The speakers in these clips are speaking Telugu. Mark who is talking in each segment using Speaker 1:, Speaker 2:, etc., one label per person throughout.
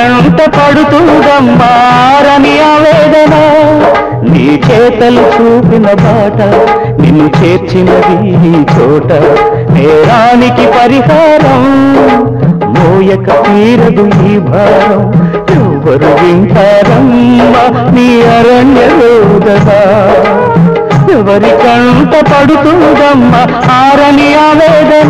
Speaker 1: కంట పడుతుందమ్మారని ఆవేదన నీ చేతలు చూపిన బాట నిన్ను చేర్చినది ఈ చోట నేరానికి పరిహారం మోయక తీరదు ఈ భారం ఎవరు వింటారమ్మా నీ అరణ్య రోదన ఎవరి కంట పడుతుందమ్మా ఆరని ఆవేదన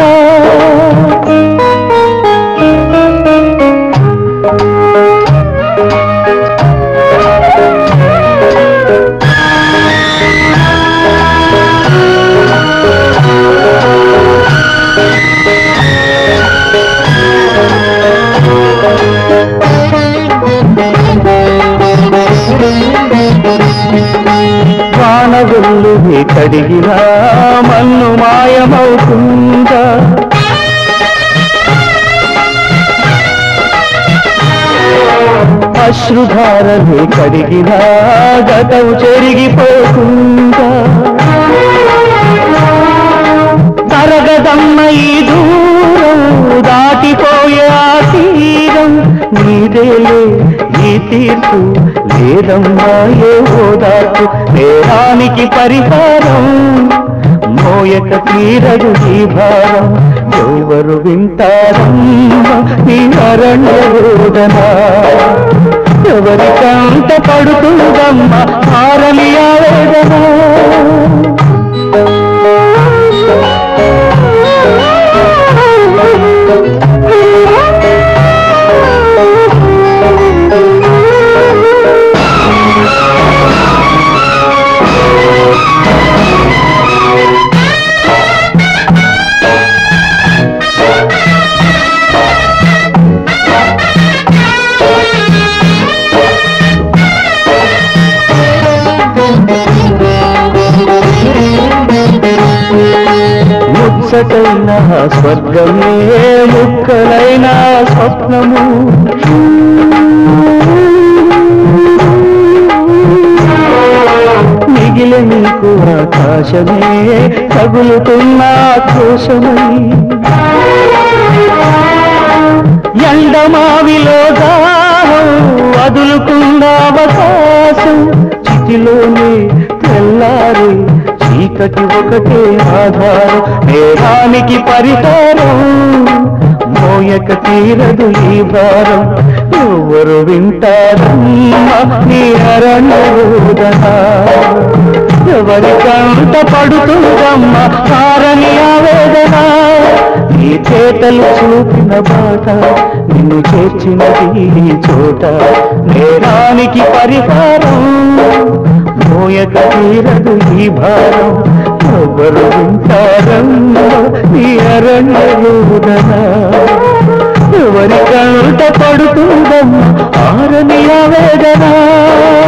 Speaker 1: వానగుళ్ళు కడిగినా మన్ను మాయమవుతుందా అశ్రుధారలు కడిగినా గతవు చెరిగిపోతుందా తరగదమ్మ ఈ దూరం దాటిపోయే ఆ తీరం నీదేలే ఈ తీర్పు లేదమ్మా ఏ ఓదార్పు నేరానికి పరిహారం మోయక తీరదు ఈ భారం ఎవరు వింటారమ్మా నీ అరణ్య రోదన ఎవరి కంట పడుతుందమ్మా ఆరలి ఆవేదన ముచ్చటైన స్వర్గమే ముక్కలైన స్వప్నము మిగిలి నీకు ఆకాశమే తగులుతున్న ఆక్రోశమై ఎండమావిలో దాహం వదులుకున్న అవకాశం చితిలోనే తెల్లారి చీకటి ఒకటే ఆధారం నేరానికి పరిహారం మోయక తీరదు ఈ భారం ఎవరు వింటారమ్మా నీ అరణ్యోదన ఎవరి కంట పడుతుందమ్మా కారని ఆవేదన నీ చేతలు చూపిన బాట నిన్ను చేర్చినది ఈ చోట నేరానికి పరిహారం మోయక తీరదు ఈ భారం ఎవరు వింటారమ్మా నీ అరణ్యోదన ఎవరి కంట పడుతుందమ్మా ఆరని ఆవేదన